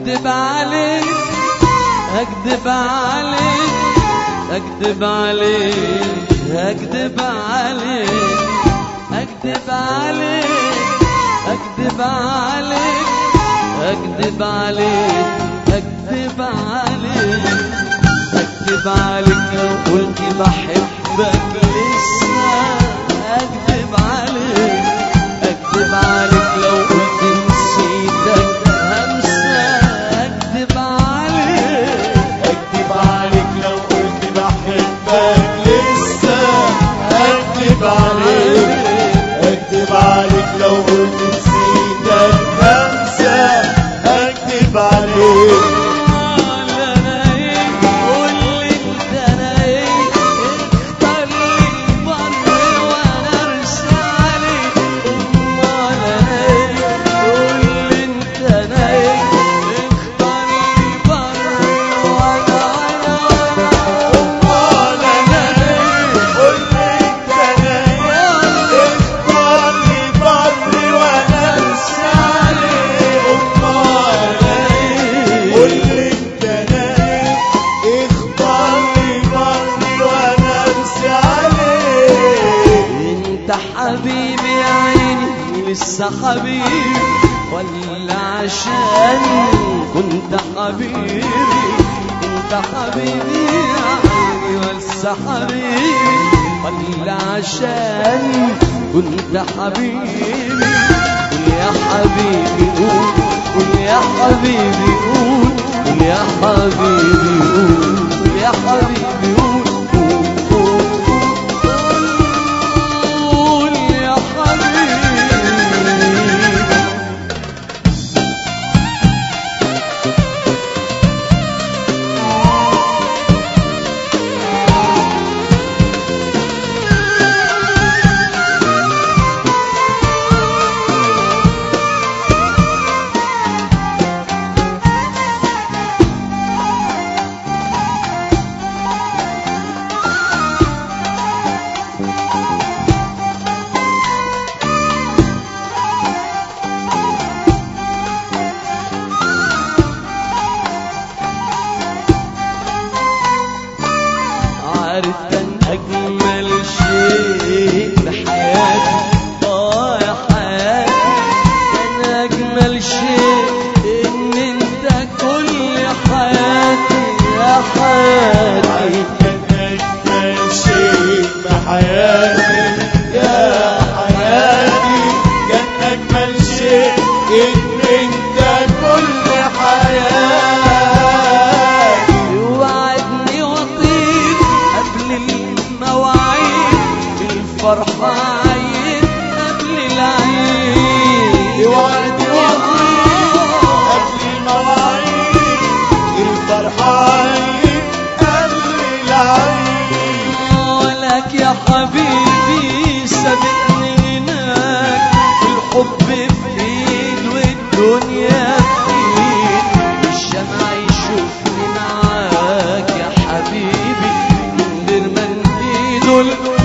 اكذب عليك اكذب عليك اكذب عليك اكذب عليك اكذب عليك اكذب عليك اكذب عليك اكذب عليك اكذب عليك لو قلت بحبك لسه اكذب عليك اكذب عليك لو قلت نسيتك همسة اكذب عليك اكذب عليك لو قلت بحبك لسه اكذب عليك اكذب عليك لو قلت نسيتك همسة اكذب عليك قال انا ايه قول لي انت انا ايه اختار لي البر وانا ارسى عليك امال انا ايه قول لي انت انا ايه اختار لي البر وانا وانا وانا امال انا ايه قول لي انت انا ايه اختار لي بر وانا انسى عليك امال انا ايه قول لي انت انا ايه اختار لي بر وانا انسى عليك انت حبيبي يا عيني لسه حبيبي ولا عشان كنت حبيبي انت حبيبي يا عيني ولسه حبيبي ولا عشان كنت حبيبي قول يا حبيبي قول قول يا حبيبي قول قول يا حبيبي قول قول يا حبيبي قول قول قول قول يا حبيبي عارف كان أجمل شيء بحياتي آه يا حياتي كان أجمل شيء إن أنت كل حياتي يا حياتي كان أجمل شيء بحياتي يا حياتي كان أجمل شيء إن أنت كل حياتي يوعدني وطيب قبل المواعيد بالفرحة عين قبل العيد يوعدني وطيب قبل المواعيد الفرحة عيد قبل العيد ولك يا حبيبي سابقني هناك الحب في ايد والدنيا في ايد الشمع يشوفني معاك يا حبيبي من غير ما نبيده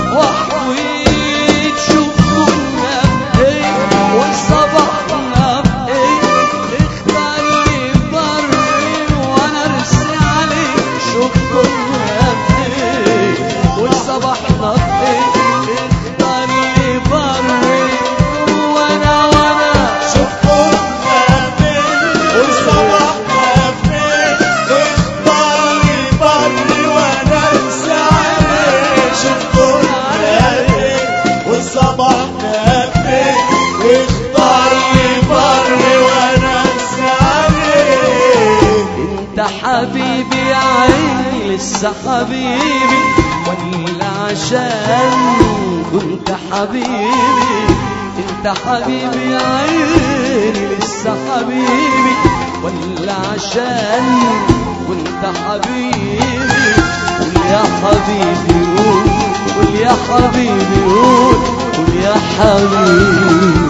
وحويد شوف كنا بايه وصبحنا بايه اختار لي بري وانا ارسي عليك شوف كنا بايه وصبحنا بايه اختار لي بري وانا وانا شوف كنا فين وصبحنا فين اختار لي بري وانا انسى عليك شوف كنا فين وصبحنا فين اختار لي بري وانا انسى عليك انت حبيبي يا عيني لسه حبيبي ولا عشان كنت حبيبي انت حبيبي يا عيني لسه حبيبي ولا عشان كنت حبيبي قول يا حبيبي قول قول يا حبيبي قول قول يا حبيبي